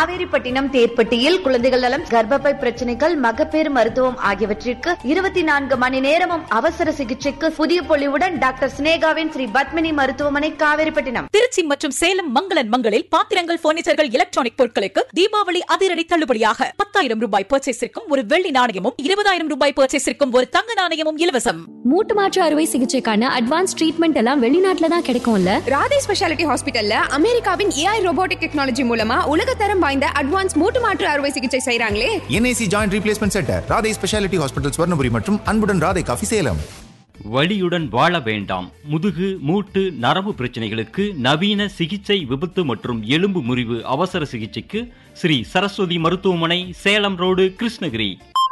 காவேரிப்பட்டினம் தேர்ப்பட்டியில் குழந்தைகள் நலம் கர்ப்பப்பை பிரச்சனைகள் மகப்பேறு மருத்துவம் ஆகியவற்றிற்கு இருபத்தி நான்கு மணி நேரமும் அவசர சிகிச்சைக்கு புதிய பொலிவுடன் டாக்டர் சினேகாவின் ஸ்ரீ பத்மினி மருத்துவமனை காவேரிப்பட்டினம் திருச்சி மற்றும் சேலம் மங்களன் மங்களில் பாத்திரங்கள் பர்னிச்சர்கள் எலக்ட்ரானிக் பொருட்களுக்கு தீபாவளி அதிரடி தள்ளுபடியாக பத்தாயிரம் ரூபாய் பர்ச்சேஸிற்கும் ஒரு வெள்ளி நாணயமும் இருபதாயிரம் ரூபாய் பர்ச்சேஸிற்கும் ஒரு தங்க நாணயமும் இலவசம் மூட்டு மாற்று அறுவை சிகிச்சைக்கான அட்வான்ஸ் ட்ரீட்மெண்ட் எல்லாம் வெளிநாட்டுல தான் கிடைக்கும்ல ராதே ஸ்பெஷாலிட்டி ஹாஸ்பிட்டல்ல அமெரிக்காவின் ஏஐ ரோபோட்டிக் டெக்னாலஜி மூலமா உலகத்தரம் வாய்ந்த அட்வான்ஸ் மூட்டு மாற்று அறுவை சிகிச்சை செய்றாங்களே NIC joint replacement centre Radhai speciality hospital Swarnapuri மற்றும் அன்புடன் ராதை காஃபி சேலம் வலியுடன் வாழ வேண்டாம் முதுகு மூட்டு நரம்பு பிரச்சனைகளுக்கு நவீன சிகிச்சை விபத்து மற்றும் எலும்பு முறிவு அவசர சிகிச்சைக்கு ஸ்ரீ சரஸ்வதி மருத்துவமனை சேலம் ரோடு கிருஷ்ணகிரி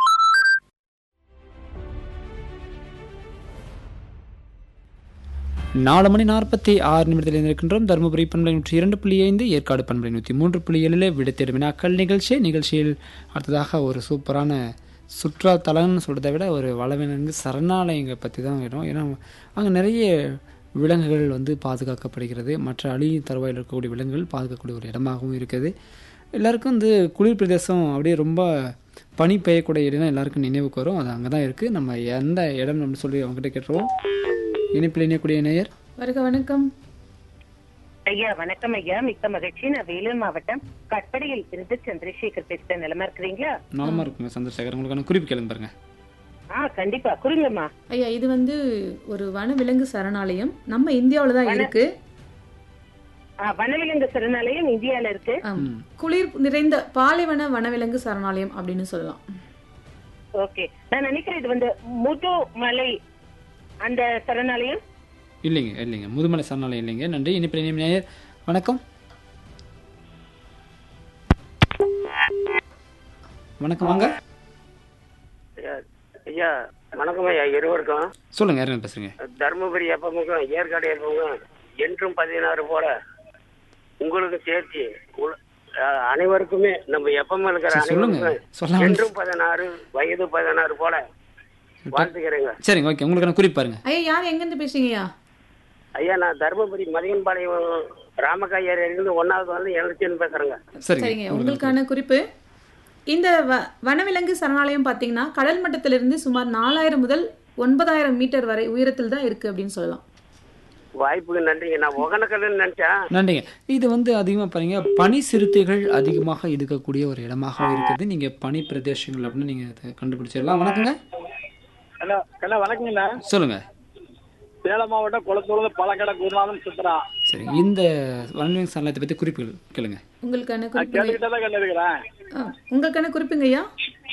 நாலு மணி நாற்பத்தி ஆறு நிமிடத்தில் இருக்கின்றோம் தருமபுரி பண்பலை நூற்றி இரண்டு புள்ளி ஐந்து ஏற்காடு பண்பலை நூற்றி மூன்று புள்ளி ஏழில் விடைத்தேடும் வினாக்கள் நிகழ்ச்சி நிகழ்ச்சியில் அடுத்ததாக ஒரு சூப்பரான சுற்றுலாத்தலம்னு சொல்கிறத விட ஒரு வளவிலங்கு சரணாலயங்கள் பற்றி தான் வேணும் ஏன்னா அங்கே நிறைய விலங்குகள் வந்து பாதுகாக்கப்படுகிறது மற்ற அழியும் தருவாயில் இருக்கக்கூடிய விலங்குகள் பாதுகாக்கக்கூடிய ஒரு இடமாகவும் இருக்குது எல்லாருக்கும் வந்து குளிர் பிரதேசம் அப்படியே ரொம்ப பனி பெய்யக்கூடிய இடம் தான் எல்லாருக்கும் நினைவுக்கு வரும் அது அங்கே தான் இருக்குது நம்ம எந்த இடம் நம்ம சொல்லி அவங்ககிட்ட கேட்டுருவோம் இணைப்பில் இணையக்கூடிய நேயர் வருக வணக்கம் ஐயா வணக்கம் ஐயா மிக்க மகிழ்ச்சி நான் வேலூர் மாவட்டம் கட்படியில் இருந்து சந்திரசேகர் பேசுறேன் நிலமா இருக்கிறீங்களா நலமா இருக்குங்க சந்திரசேகர் உங்களுக்கான குறிப்பு கேளுங்க பாருங்க ஆ கண்டிப்பா குறுங்கம்மா ஐயா இது வந்து ஒரு வனவிலங்கு சரணாலயம் நம்ம இந்தியாவுல தான் இருக்கு ஆ, வனவிலங்கு சரணாலயம் இந்தியால இருக்கு ஆம். குளிர் நிறைந்த பாலைவன வனவிலங்கு சரணாலயம் அப்படின்னு சொல்லலாம் ஓகே நான் நினைக்கிறேன் இது வந்து முது மலை அந்த சரணாலயம் இல்லைங்க இல்லைங்க முதுமலை சரணாலயம் இல்லைங்க நன்றி இணைப்பில் இணையம் நேயர் வணக்கம் வணக்கம் வாங்க ஐயா வணக்கம் ஐயா இருவருக்கும் சொல்லுங்க யாருங்க பேசுறீங்க தருமபுரி எப்பமுக்கும் ஏற்காடு எப்பமுக்கும் என்றும் பதினாறு போல உங்களுக்கும் சேர்த்து உல- அஹ், அனைவருக்குமே நம்ம எப்பவும் இருக்கிற சரி, சொல்லுங்க. அனைவருக்கும் சொல்லாம- என்றும் பதினாறு வயது பதினாறு போல வாழ்த்துக்கிறேங்க சரிங்க ஓகே உங்களுக்கான குறிப்பு பாருங்க ஐயா யார் எங்க இருந்து பேசுறீங்கய்யா ஐயா நான் தருமபுரி மதியன்பாளையம் ராமக்காயர் இருந்து ஒன்னாவது வந்து எழுச்சின்னு பேசுறேங்க சரிங்க சரிங்க உங்களுக்கான குறிப்பு இந்த வ- வனவிலங்கு சரணாலயம் பார்த்தீங்கன்னா கடல் மட்டத்திலிருந்து சுமார் நாலாயிரம் முதல் ஒன்பதாயிரம் மீட்டர் வரை உயரத்தில் தான் இருக்கு அப்படின்னு சொல்லலாம் வாய்ப்புக்கு நன்றிங்க நான் ஒகனக்கல்னு நினைச்சேன் நன்றிங்க இது வந்து அதிகமாக பாருங்க பனி சிறுத்தைகள் அதிகமாக இருக்கக்கூடிய ஒரு இடமாக இருக்குது நீங்கள் பனி பிரதேசங்கள் அப்படின்னு நீங்கள் அதை கண்டுபிடிச்சிடலாம் வணக்கங்க ஹலோ ஹலோ வணக்கங்கண்ணா சொல்லுங்க சேலம் மாவட்டம் குளத்தூர்ல பழக்கடை குருநாதன் சுத்துறா சரி இந்த வனவிலங்கு சரணாலயத்தை பற்றி குறிப்புகள் கேளுங்க உங்களுக்கான நான் குறிப்பு கேட்டுக்கிட்டே தான் கேட்டுருக்கிறேன் ஆ, உங்களுக்கான குறிப்புங்க ஐயா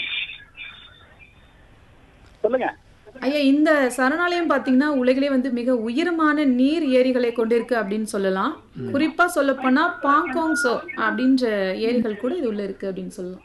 சொல்லுங்க ஐயா இந்த சரணாலயம் பார்த்தீங்கன்னா உலகிலே வந்து மிக உயரமான நீர் ஏரிகளை கொண்டிருக்கு அப்படின்னு சொல்லலாம் குறிப்பா சொல்லப்போனா பாங்காங் சோ அப்படின்ற ஏரிகள் கூட இது உள்ள இருக்கு அப்படின்னு சொல்லலாம்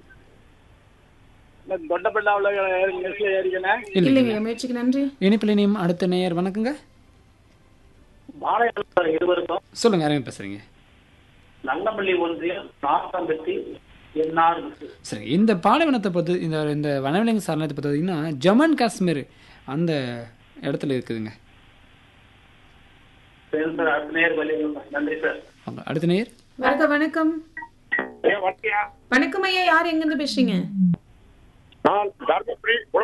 இந்த தொட்டப்பட்டாவில் நெஸ்ல ஏறிக்கினேன் இல்லைங்க முயற்சிக்கு நன்றி இணைப்பில் இணையம் அடுத்த நேயர் வணக்கங்க மாலையாளர் இருவருக்கும் சொல்லுங்க யாருங்க பேசுறீங்க நல்லப்பள்ளி ஒன்றியம் நாற்பத்தி எண்ணாறு சரி இந்த பாலைவனத்தை பொறுத்து இந்த இந்த வனவிலங்கு சரணத்தை பொறுத்த பார்த்தீங்கன்னா ஜம்மு அண்ட் காஷ்மீர் அந்த இடத்துல இருக்குதுங்க அடுத்த நேர் நன்றி சார் அவங்க அடுத்த நேயர் வருக வணக்கம் வணக்கம் ஐயா யார் எங்க இருந்து பேசுறீங்க நான் தர்மபுரி